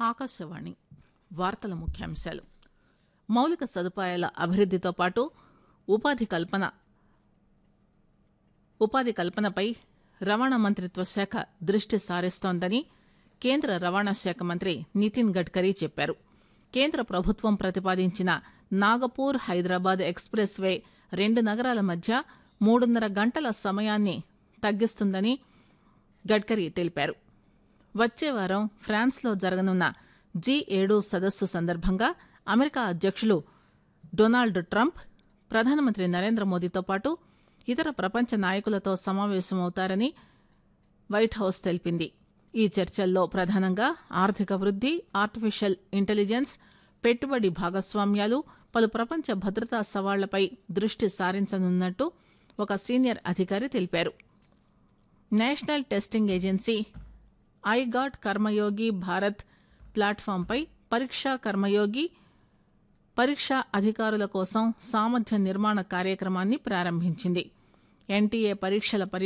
ఆకాశవాణి వార్తల ముఖ్యాంశాలు మౌలిక సదుపాయాల అభివృద్దితో పాటు ఉపాధి కల్పన ఉపాధి కల్పనపై రవాణా మంత్రిత్వ శాఖ దృష్టి సారిస్తోందని కేంద్ర రవాణా శాఖ మంత్రి నితిన్ గడ్కరీ చెప్పారు కేంద్ర ప్రభుత్వం ప్రతిపాదించిన నాగపూర్ హైదరాబాద్ ఎక్స్ప్రెస్ వే రెండు నగరాల మధ్య మూడున్నర గంటల సమయాన్ని తగ్గిస్తుందని గడ్కరీ తెలిపారు వచ్చే వారం ఫ్రాన్స్లో జరగనున్న జీ ఏడు సదస్సు సందర్భంగా అమెరికా అధ్యక్షులు డొనాల్డ్ ట్రంప్ ప్రధానమంత్రి నరేంద్ర మోదీతో పాటు ఇతర ప్రపంచ నాయకులతో సమావేశమవుతారని వైట్ హౌస్ తెలిపింది ఈ చర్చల్లో ప్రధానంగా ఆర్థిక వృద్ది ఆర్టిఫిషియల్ ఇంటెలిజెన్స్ పెట్టుబడి భాగస్వామ్యాలు పలు ప్రపంచ భద్రతా సవాళ్లపై దృష్టి సారించనున్నట్టు ఒక సీనియర్ అధికారి తెలిపారు national testing agency iGOT Karmayogi Bharat ప్లాట్ఫామ్పై పరీక్షా కర్మయోగి పరీక్షా అధికారుల కోసం సామర్థ్య నిర్మాణ కార్యక్రమాన్ని ప్రారంభించింది ఎన్టీఏ పరీక్షల పరి